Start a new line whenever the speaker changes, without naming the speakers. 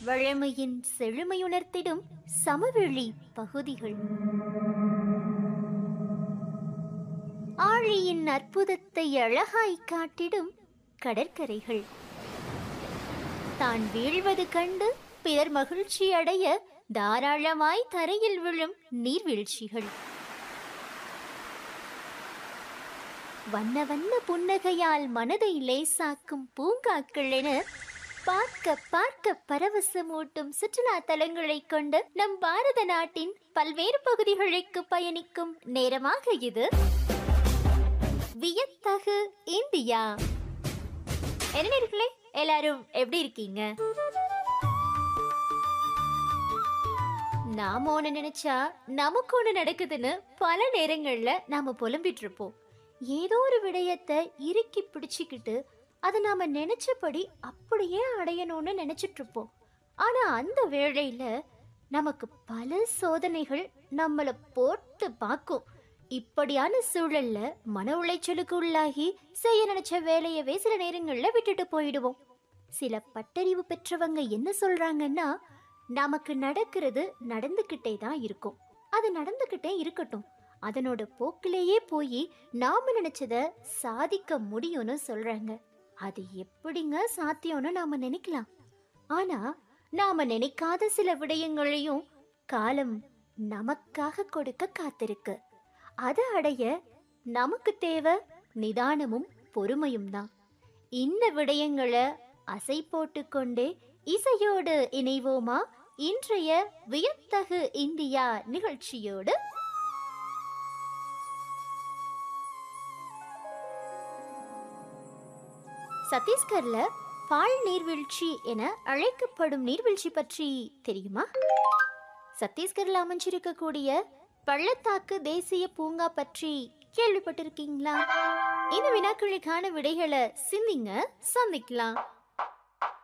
வழமையின் செழுமையுணர்த்திடும் சமவெளி பகுதிகள் ஆழியின் அற்புதத்தை அழகாய் காட்டிடும் கடற்கரைகள் தான் வீழ்வது கண்டு பிறர் மகிழ்ச்சி அடைய தாராளமாய் தரையில் விழும் நீர்வீழ்ச்சிகள் வண்ண வண்ண புன்னகையால் மனதை லேசாக்கும் பூங்காக்கள் என பார்க்க பார்க்க பரவசமூட்டும் சுற்றுலா தலங்களை கொண்டு நம் பாரத நாட்டின் பல்வேறு பகுதிகளுக்கு பயணிக்கும் நேரமாக இது வியத்தகு இந்தியா என்ன நேர்களே எல்லாரும் எப்படி இருக்கீங்க நாம ஒண்ணு நினைச்சா நமக்கு ஒண்ணு நடக்குதுன்னு பல நேரங்கள்ல நாம புலம்பிட்டு இருப்போம் ஏதோ ஒரு விடயத்தை இறுக்கி பிடிச்சிக்கிட்டு அதை நாம நினைச்சபடி அப்படியே அடையணும்னு நினைச்சிட்டு இருப்போம் ஆனா அந்த வேளையில நமக்கு பல சோதனைகள் நம்மள போட்டு பார்க்கும் இப்படியான சூழல்ல மன உளைச்சலுக்கு உள்ளாகி செய்ய நினைச்ச வேலையவே சில நேரங்கள்ல விட்டுட்டு போயிடுவோம் சில பட்டறிவு பெற்றவங்க என்ன சொல்றாங்கன்னா நமக்கு நடக்கிறது நடந்துக்கிட்டே தான் இருக்கும் அது நடந்துக்கிட்டே இருக்கட்டும் அதனோட போக்கிலேயே போய் நாம நினைச்சத சாதிக்க முடியும்னு சொல்றாங்க அது எப்படிங்க சாத்தியம்னு நாம நினைக்கலாம் ஆனா நாம நினைக்காத சில விடயங்களையும் காலம் நமக்காக கொடுக்க காத்திருக்கு அதை அடைய நமக்கு தேவை நிதானமும் பொறுமையும் தான் இந்த விடயங்களை அசை போட்டுக்கொண்டே இசையோடு இணைவோமா இன்றைய வியத்தகு இந்தியா நிகழ்ச்சியோடு சத்தீஸ்கர்ல பால் நீர்வீழ்ச்சி என அழைக்கப்படும் நீர்வீழ்ச்சி பற்றி தெரியுமா சத்தீஸ்கர்ல அமைஞ்சிருக்கக்கூடிய பள்ளத்தாக்கு தேசிய பூங்கா பற்றி கேள்விப்பட்டிருக்கீங்களா இந்த வினாக்களுக்கான விடைகளை சிந்திங்க சந்திக்கலாம்